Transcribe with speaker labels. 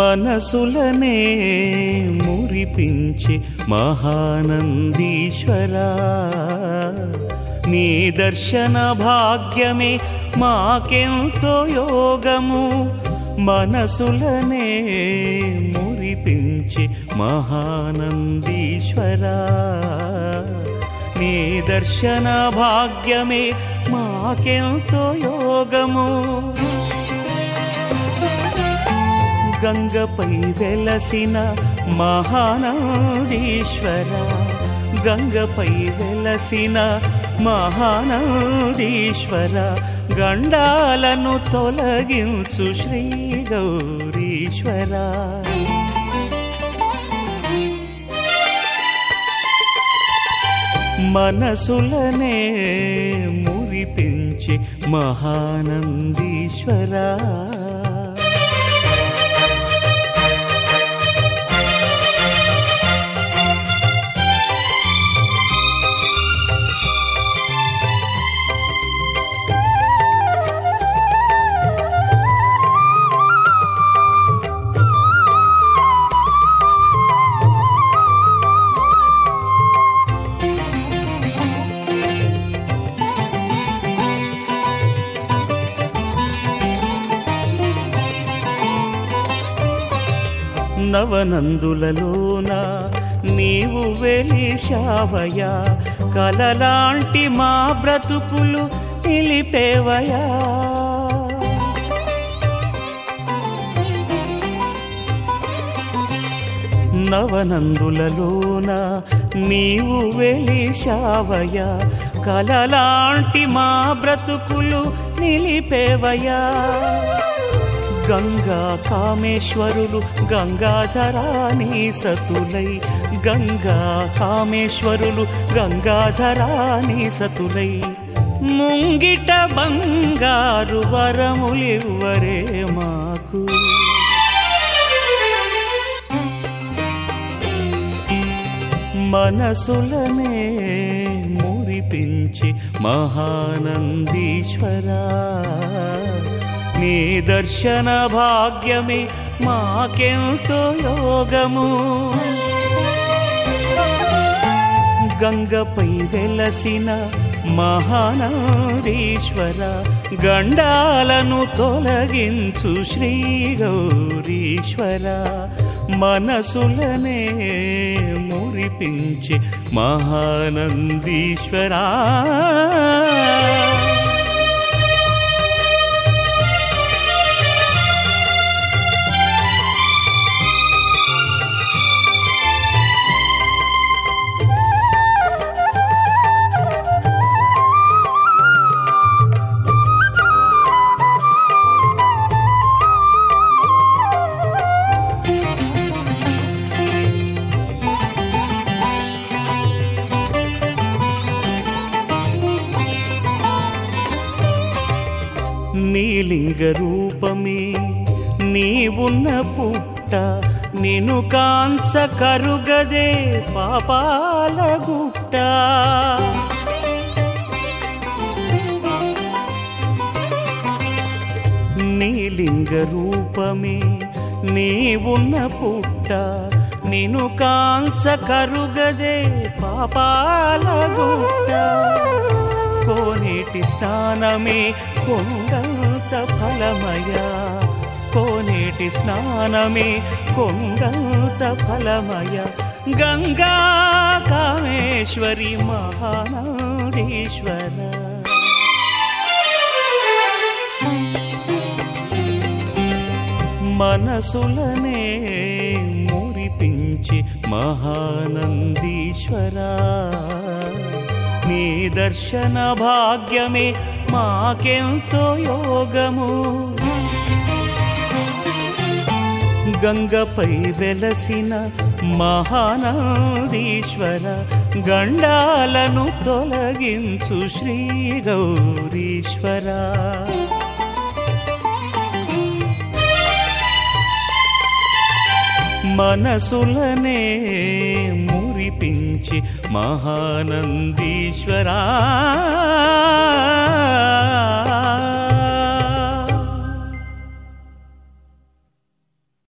Speaker 1: మనసులనే మురిపించి మహానందీశ్వరా నీ దర్శన భాగ్యమే మాకెంతో యోగము మనసులనే మురిపించి మహానందీశ్వరా నీ దర్శన భాగ్యమే మాకెంతో యోగము గంగపై వెలసిన మహానందీశ్వర గంగపై వెలసిన మహానందీశ్వర గండాలను తొలగించు శ్రీ గౌరీశ్వర మనసులనే మురిపించి మహానందీశ్వరా నవనందులలోన నీవు వెలిశావయా కలలాంటి మా బ్రతుకులు నిలిపేవయా నవనందులలోన నీవు వెలిశావయా కలలాంటి మా బ్రతుకులు నిలిపేవయా గంగా కామేశ్వరులు గంగాధరాని సతులై గంగా కామేశ్వరులు గంగాధరాని సతులై ముంగిట బంగారు వరములివ్వరే మాకు మనసులనే మురిపించి మహానందీశ్వరా నీ దర్శన భాగ్యమే మాకెంతో యోగము గంగపై వెలసిన మహానాదీశ్వర గండాలను తొలగించు శ్రీ గౌరీశ్వర మనసులనే మురిపించి మహానందీశ్వరా నీలింగ రూపమే నీవున్న పుట్ట నిను కాంచ కరుగదే పాపాల గుట్ట నీలింగ రూపమే నీవున్న పుట్ట నిను కాంచ కరుగదే పాపాల గుట్ట కోనేటి స్నానమే కొండంత ఫలమయ కోనేటి స్నానమే కొండంత ఫలమయ గంగా కామేశ్వరి మహానాదీశ్వర మనసులనే మురిపించి మహానందీశ్వరా నీ దర్శన భాగ్యమే మాకెంతో యోగము గంగపై వెలసిన మహానాదీశ్వర గండాలను తొలగించు శ్రీ గౌరీశ్వరా మనసులనే మురిపించి మహానందీశ్వరా